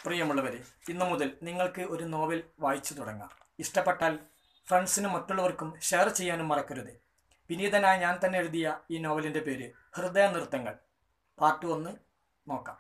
പ്രിയമുള്ളവരെ ഇന്നു മുതൽ നിങ്ങൾക്ക് ഒരു നോവൽ വായിച്ചു തുടങ്ങാം ഇഷ്ടപ്പെട്ടാൽ ഫ്രണ്ട്സിനും മറ്റുള്ളവർക്കും ഷെയർ ചെയ്യാനും മറക്കരുത് വിനീതനായ ഞാൻ തന്നെ എഴുതിയ ഈ നോവലിൻ്റെ പേര് ഹൃദയ നൃത്തങ്ങൾ പാർട്ട് ഒന്ന് നോക്കാം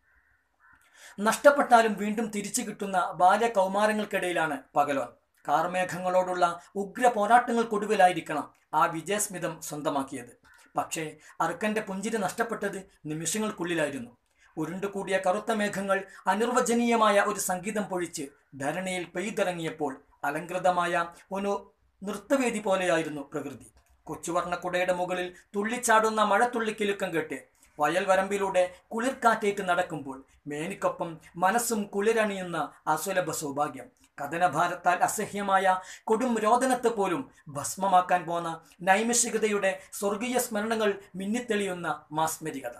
നഷ്ടപ്പെട്ടാലും വീണ്ടും തിരിച്ചു കിട്ടുന്ന ബാല്യ കൗമാരങ്ങൾക്കിടയിലാണ് പകലോൻ കാർമേഘങ്ങളോടുള്ള ഉഗ്ര പോരാട്ടങ്ങൾക്കൊടുവിലായിരിക്കണം ആ വിജയസ്മിതം സ്വന്തമാക്കിയത് പക്ഷേ അർക്കന്റെ പുഞ്ചിരി നഷ്ടപ്പെട്ടത് നിമിഷങ്ങൾക്കുള്ളിലായിരുന്നു ഉരുണ്ടുകൂടിയ കറുത്ത മേഘങ്ങൾ അനിർവചനീയമായ ഒരു സംഗീതം പൊഴിച്ച് ധരണിയിൽ പെയ്തിറങ്ങിയപ്പോൾ അലങ്കൃതമായ ഒരു നൃത്തവേദി പോലെയായിരുന്നു പ്രകൃതി കൊച്ചുവർണ്ണക്കുടയുടെ മുകളിൽ തുള്ളിച്ചാടുന്ന മഴത്തുള്ളിക്കിലുക്കം കേട്ട് വയൽ വരമ്പിലൂടെ കുളിർക്കാറ്റേറ്റ് നടക്കുമ്പോൾ മേനിക്കൊപ്പം മനസ്സും കുളിരണിയുന്ന അസുലഭ സൗഭാഗ്യം കഥനഭാരത്താൽ അസഹ്യമായ കൊടും രോദനത്തെ പോലും ഭസ്മമാക്കാൻ പോന്ന നൈമിഷികതയുടെ സ്വർഗീയ സ്മരണകൾ മിന്നിത്തെളിയുന്ന മാസ്മരികത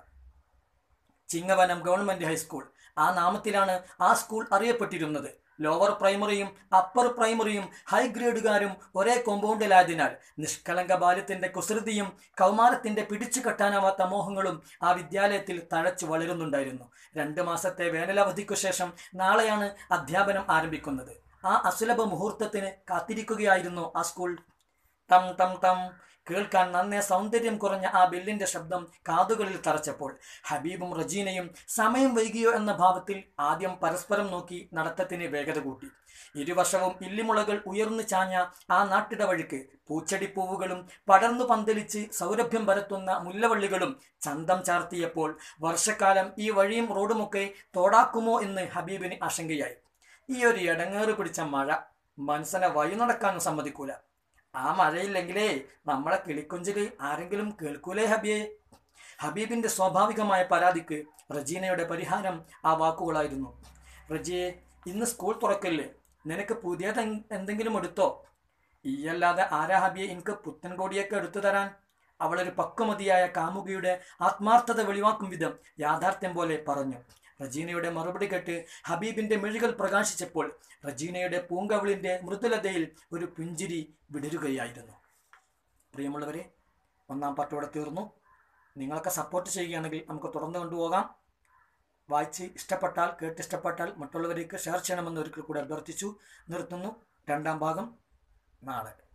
ചിങ്ങവനം ഗവൺമെന്റ് ഹൈസ്കൂൾ ആ നാമത്തിലാണ് ആ സ്കൂൾ അറിയപ്പെട്ടിരുന്നത് ലോവർ പ്രൈമറിയും അപ്പർ പ്രൈമറിയും ഹൈ ഗ്രേഡുകാരും ഒരേ കോമ്പൗണ്ടിലായതിനാൽ നിഷ്കളങ്ക ബാല്യത്തിന്റെ കുസൃതിയും കൗമാരത്തിന്റെ പിടിച്ചു കെട്ടാനാവാത്ത മോഹങ്ങളും ആ വിദ്യാലയത്തിൽ തഴച്ചു വളരുന്നുണ്ടായിരുന്നു രണ്ട് മാസത്തെ വേനലവധിക്കു ശേഷം നാളെയാണ് അധ്യാപനം ആരംഭിക്കുന്നത് ആ അസുലഭ മുഹൂർത്തത്തിന് കാത്തിരിക്കുകയായിരുന്നു ആ സ്കൂൾ ടം ടം ടം കേൾക്കാൻ നന്നേ സൗന്ദര്യം കുറഞ്ഞ ആ ബെല്ലിന്റെ ശബ്ദം കാതുകളിൽ തറച്ചപ്പോൾ ഹബീബും റജീനയും സമയം വൈകിയോ എന്ന ഭാവത്തിൽ ആദ്യം പരസ്പരം നോക്കി നടത്തത്തിന് വേഗത കൂട്ടി ഇരുവശവും ഇല്ലിമുളകൾ ഉയർന്നു ചാഞ്ഞ ആ നാട്ടിട വഴിക്ക് പൂച്ചെടിപ്പൂവുകളും പടർന്നു പന്തലിച്ച് സൗരഭ്യം പരത്തുന്ന മുല്ലവള്ളികളും ചന്തം ചാർത്തിയപ്പോൾ വർഷക്കാലം ഈ വഴിയും റോഡുമൊക്കെ തോടാക്കുമോ എന്ന് ഹബീബിന് ആശങ്കയായി ഈ ഒരു ഇടങ്ങേറ് പിടിച്ച മഴ മനസ്സിനെ വഴി നടക്കാനും സമ്മതിക്കൂല ആ മഴയില്ലെങ്കിലേ നമ്മളെ കിളിക്കൊഞ്ചില് ആരെങ്കിലും കേൾക്കൂലേ ഹബിയെ ഹബീബിന്റെ സ്വാഭാവികമായ പരാതിക്ക് റജീനയുടെ പരിഹാരം ആ വാക്കുകളായിരുന്നു റജിയെ ഇന്ന് സ്കൂൾ തുറക്കല്ലേ നിനക്ക് പുതിയത് എന്തെങ്കിലും എടുത്തോ ഈയല്ലാതെ ആരാ ഹബിയെ എനിക്ക് പുത്തൻകോടിയൊക്കെ എടുത്തു തരാൻ അവളൊരു പക്വമതിയായ കാമുകിയുടെ ആത്മാർത്ഥത വെളിവാക്കും വിധം യാഥാർത്ഥ്യം പോലെ പറഞ്ഞു റജീനയുടെ മറുപടി കേട്ട് ഹബീബിന്റെ മിഴികൾ പ്രകാശിച്ചപ്പോൾ റജീനയുടെ പൂങ്കവിളിന്റെ മൃദുലതയിൽ ഒരു പുഞ്ചിരി വിടരുകയായിരുന്നു പ്രിയമുള്ളവരെ ഒന്നാം പാട്ടോടെ തീർന്നു നിങ്ങളൊക്കെ സപ്പോർട്ട് ചെയ്യുകയാണെങ്കിൽ നമുക്ക് തുടർന്ന് കൊണ്ടുപോകാം വായിച്ച് ഇഷ്ടപ്പെട്ടാൽ കേട്ടിഷ്ടപ്പെട്ടാൽ മറ്റുള്ളവരേക്ക് ഷെയർ ചെയ്യണമെന്ന് ഒരിക്കൽ കൂടി അഭ്യർത്ഥിച്ചു നിർത്തുന്നു രണ്ടാം ഭാഗം നാളെ